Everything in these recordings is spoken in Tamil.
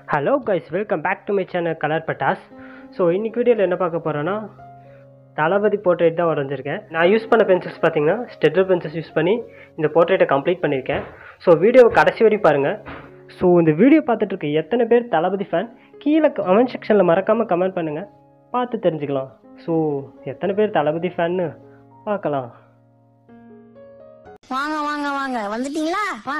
hello guys welcome back to my channel colour Pattas so இன்னைக்கு வீடியோவில் என்ன பார்க்க போகிறோன்னா தளபதி போர்ட்ரேட் தான் வரைஞ்சிருக்கேன் நான் யூஸ் பண்ண பென்சில்ஸ் பார்த்தீங்கன்னா ஸ்டெட்லர் பென்சில்ஸ் யூஸ் பண்ணி இந்த போர்ட்ரேட்டை கம்ப்ளீட் பண்ணியிருக்கேன் ஸோ வீடியோவை கடைசி வரையும் பாருங்கள் ஸோ இந்த வீடியோ பார்த்துட்டு இருக்க எத்தனை பேர் தளபதி ஃபேன் கீழே கமெண்ட் செக்ஷனில் மறக்காமல் கமெண்ட் பண்ணுங்கள் பார்த்து தெரிஞ்சுக்கலாம் ஸோ எத்தனை பேர் தளபதி ஃபேன்னு பார்க்கலாம் வாங்க வாங்க வாங்க வந்துட்டீங்களா வாங்க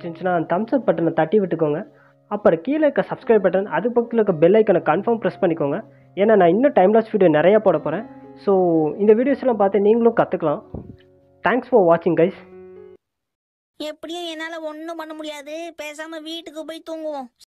பிடிச்சிருந்துச்சுன்னா அந்த தம்ஸ் அப் பட்டனை தட்டி விட்டுக்கோங்க அப்புறம் கீழே இருக்க சப்ஸ்கிரைப் பட்டன் அது பக்கத்தில் இருக்க பெல் ஐக்கனை கன்ஃபார்ம் ப்ரெஸ் பண்ணிக்கோங்க ஏன்னா நான் இன்னும் டைம் லாஸ் வீடியோ நிறையா போட போகிறேன் ஸோ இந்த வீடியோஸ்லாம் பார்த்து நீங்களும் கற்றுக்கலாம் தேங்க்ஸ் ஃபார் வாட்சிங் கைஸ் எப்படியும் என்னால ஒண்ணும் பண்ண முடியாது பேசாம வீட்டுக்கு போய் தூங்குவோம்